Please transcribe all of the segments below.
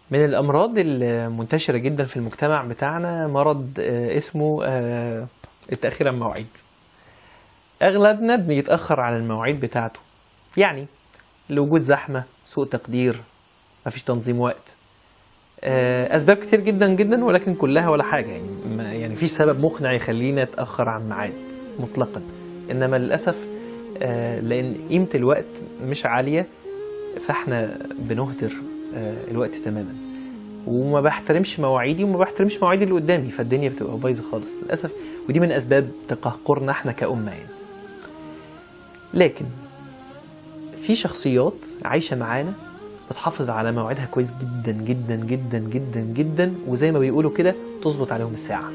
من الأمراض المنتشرة جدا في المجتمع بتاعنا مرض آه، اسمه آه، التأخير عن المواعيد أغلبنا بيتأخر على المواعيد بتاعته يعني لوجود زحمة سوء تقدير مفيش تنظيم وقت آه، أسباب كتير جدا جدا ولكن كلها ولا حاجة يعني ما يعني فيش سبب مقنع يخلينا نتأخر عن ميعاد مطلقا إنما للأسف آه، لأن قيمة الوقت مش عالية فاحنا بنهدر آه، الوقت تماما وما بحترمش مواعيدي وما بحترمش مواعيد اللي قدامي فالدنيا بتبقى بايظه خالص للاسف ودي من اسباب تقهقرنا احنا كأمة يعني لكن في شخصيات عايشه معانا بتحافظ على مواعيدها كويس جدا جدا جدا جدا جدا وزي ما بيقولوا كده تظبط عليهم الساعه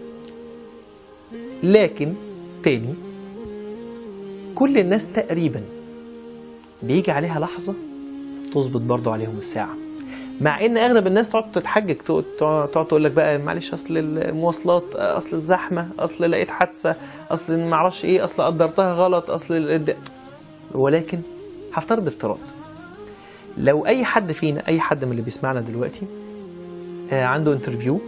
لكن تاني كل الناس تقريبا بيجي عليها لحظه تظبط برضو عليهم الساعه مع ان اغلب الناس تقعد تتحجج تقعد تقعد تقول لك بقى معلش اصل المواصلات اصل الزحمه اصل لقيت حادثه اصل ما اعرفش ايه اصل قدرتها غلط اصل ال- ولكن هفترض افتراض لو اي حد فينا اي حد من اللي بيسمعنا دلوقتي آه، عنده انترفيو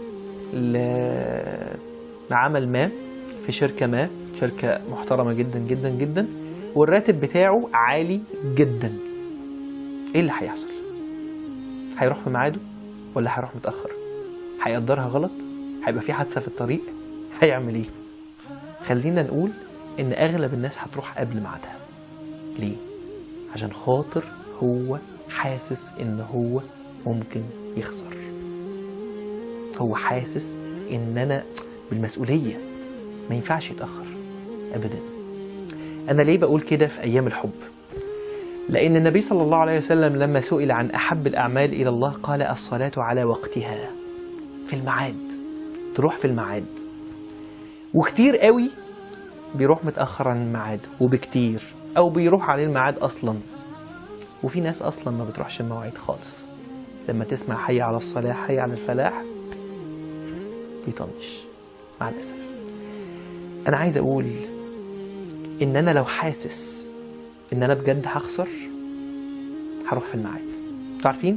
لعمل ما في شركه ما شركه محترمه جدا جدا جدا والراتب بتاعه عالي جدا ايه اللي هيحصل هيروح في ميعاده ولا هيروح متأخر هيقدرها غلط هيبقى في حادثة في الطريق هيعمل ايه خلينا نقول ان اغلب الناس هتروح قبل ميعادها ليه عشان خاطر هو حاسس ان هو ممكن يخسر هو حاسس ان انا بالمسؤولية ما ينفعش يتأخر ابدا انا ليه بقول كده في ايام الحب لأن النبي صلى الله عليه وسلم لما سئل عن أحب الأعمال إلى الله قال الصلاة على وقتها في الميعاد تروح في الميعاد وكتير قوي بيروح متأخر عن الميعاد وبكتير أو بيروح عليه الميعاد أصلا وفي ناس أصلا ما بتروحش المواعيد خالص لما تسمع حي على الصلاة حي على الفلاح بيطنش مع الأسف أنا عايز أقول إن أنا لو حاسس ان انا بجد هخسر هروح في الميعاد انتوا عارفين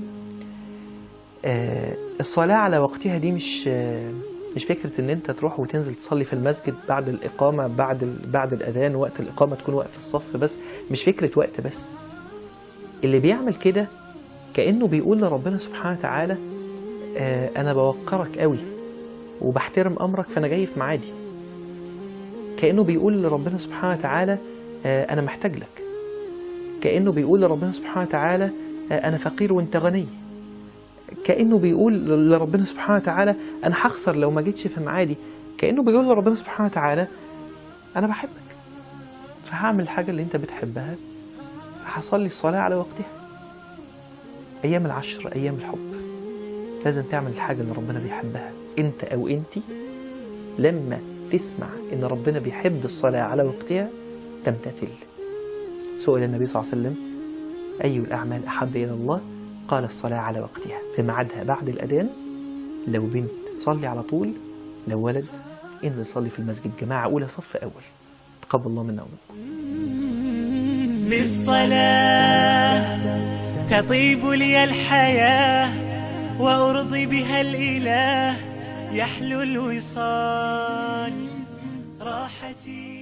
آه الصلاة على وقتها دي مش آه مش فكرة ان انت تروح وتنزل تصلي في المسجد بعد الاقامة بعد ال... بعد الاذان وقت الاقامة تكون واقف في الصف بس مش فكرة وقت بس اللي بيعمل كده كأنه بيقول لربنا سبحانه وتعالى آه انا بوقرك قوي وبحترم امرك فانا جاي في ميعادي كأنه بيقول لربنا سبحانه وتعالى آه انا محتاج لك كأنه بيقول لربنا سبحانه وتعالى آه، أنا فقير وأنت غني كأنه بيقول لربنا سبحانه وتعالى أنا هخسر لو ما جيتش في ميعادي كأنه بيقول لربنا سبحانه وتعالى أنا بحبك فهعمل الحاجة اللي أنت بتحبها هصلي الصلاة على وقتها أيام العشر أيام الحب لازم تعمل الحاجة اللي ربنا بيحبها أنت أو أنتي لما تسمع إن ربنا بيحب الصلاة على وقتها تمتثل سئل النبي صلى الله عليه وسلم أي الأعمال أحب إلى الله قال الصلاة على وقتها في ميعادها بعد الأذان لو بنت صلي على طول لو ولد انزل صلي في المسجد جماعة أولى صف أول تقبل الله منا ومنكم للصلاة تطيب لي الحياة وأرضي بها الإله يحلو الوصال راحتي